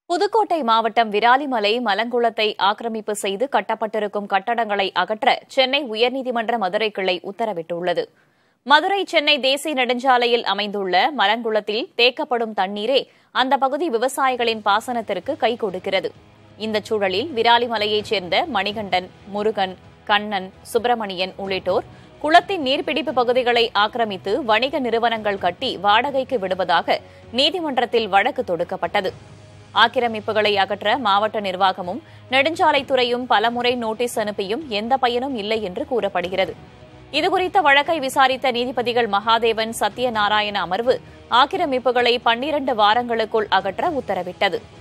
புதுக்கோட்டை மாவட்டம் விராலிமலை மலங்குளத்தை ஆக்கிரமிப்பு செய்து கட்டப்பட்டிருக்கும் கட்டடங்களை அகற்ற சென்னை உயர்நீதிமன்ற மதுரை கிளை உத்தரவிட்டுள்ளது மதுரை சென்னை தேசிய நெடுஞ்சாலையில் அமைந்துள்ள மலங்குளத்தில் தேக்கப்படும் தண்ணீரே அந்த பகுதி விவசாயிகளின் பாசனத்திற்கு கை கொடுக்கிறது இந்த சூழலில் விராலிமலையைச் சேர்ந்த மணிகண்டன் முருகன் கண்ணன் சுப்பிரமணியன் உள்ளிட்டோர் குளத்தின் நீர்பிடிப்பு பகுதிகளை ஆக்கிரமித்து வணிக நிறுவனங்கள் கட்டி வாடகைக்கு விடுவதாக நீதிமன்றத்தில் வழக்கு தொடுக்கப்பட்டது ஆக்கிரமிப்புகளை அகற்ற மாவட்ட நிர்வாகமும் நெடுஞ்சாலைத்துறையும் பலமுறை நோட்டீஸ் அனுப்பியும் எந்த பயனும் இல்லை என்று கூறப்படுகிறது இதுகுறித்த வழக்கை விசாரித்த நீதிபதிகள் மகாதேவன் சத்யநாராயண அமர்வு ஆக்கிரமிப்புகளை பன்னிரண்டு வாரங்களுக்குள் அகற்ற உத்தரவிட்டது